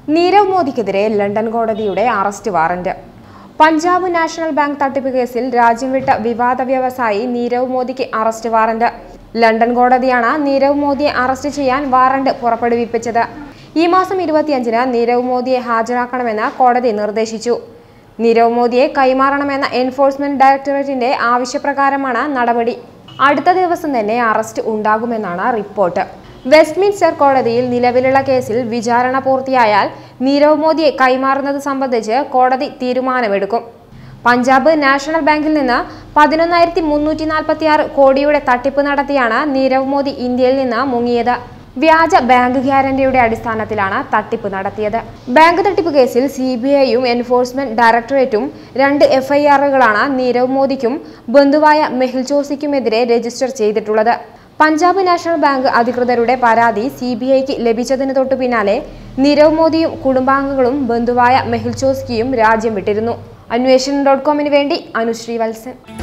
നീരവ് മോദിക്കെതിരെ ലണ്ടൻ കോടതിയുടെ arrest warrant Punjab national bank തട്ടിപ്പ് കേസിൽ രാജ്യം വിട്ട വിവാദ വ്യവസായി നീരവ് മോദിക്ക് അറസ്റ്റ് വാറന്റ് ലണ്ടൻ കോടതിയാണ് നീരവ് മോദിയെ അറസ്റ്റ് ചെയ്യാൻ വാറന്റ് പുറപ്പെടുവിപ്പിച്ചത് ഈ മാസം ഇരുപത്തിയഞ്ചിന് നീരവ് മോദിയെ ഹാജരാക്കണമെന്ന് കോടതി നിർദ്ദേശിച്ചു നീരവ് മോദിയെ കൈമാറണമെന്ന എൻഫോഴ്സ്മെന്റ് ഡയറക്ടറേറ്റിന്റെ ആവശ്യപ്രകാരമാണ് നടപടി അടുത്ത ദിവസം തന്നെ അറസ്റ്റ് ഉണ്ടാകുമെന്നാണ് റിപ്പോർട്ട് വെസ്റ്റ്മിൻസ്റ്റർ കോടതിയിൽ നിലവിലുള്ള കേസിൽ വിചാരണ പൂർത്തിയായാൽ നീരവ് മോദിയെ കൈമാറുന്നത് സംബന്ധിച്ച് കോടതി തീരുമാനമെടുക്കും പഞ്ചാബ് നാഷണൽ ബാങ്കിൽ നിന്ന് പതിനൊന്നായിരത്തി മുന്നൂറ്റി നാൽപ്പത്തി ആറ് കോടിയുടെ തട്ടിപ്പ് നടത്തിയാണ് നീരവ് മോദി ഇന്ത്യയിൽ നിന്ന് മുങ്ങിയത് വ്യാജ ബാങ്ക് ഗ്യാരണ്ടിയുടെ അടിസ്ഥാനത്തിലാണ് തട്ടിപ്പ് നടത്തിയത് ബാങ്ക് തട്ടിപ്പ് കേസിൽ സി ബി ഐയും എൻഫോഴ്സ്മെന്റ് ഡയറക്ടറേറ്റും രണ്ട് എഫ്ഐആറുകളാണ് നീരവ് മോദിക്കും ബന്ധുവായ മെഹിൽ ചോസിക്കുമെതിരെ രജിസ്റ്റർ ചെയ്തിട്ടുള്ളത് പഞ്ചാബ് നാഷണൽ ബാങ്ക് അധികൃതരുടെ പരാതി സി ബി ഐക്ക് ലഭിച്ചതിന് തൊട്ടു പിന്നാലെ നീരവ് മോദിയും കുടുംബാംഗങ്ങളും ബന്ധുവായ മെഹിൽ ചോസ്കിയും രാജ്യം വിട്ടിരുന്നു അന്വേഷണം ഡോട്ട് കോമിന് വേണ്ടി അനുശ്രീ വത്സൻ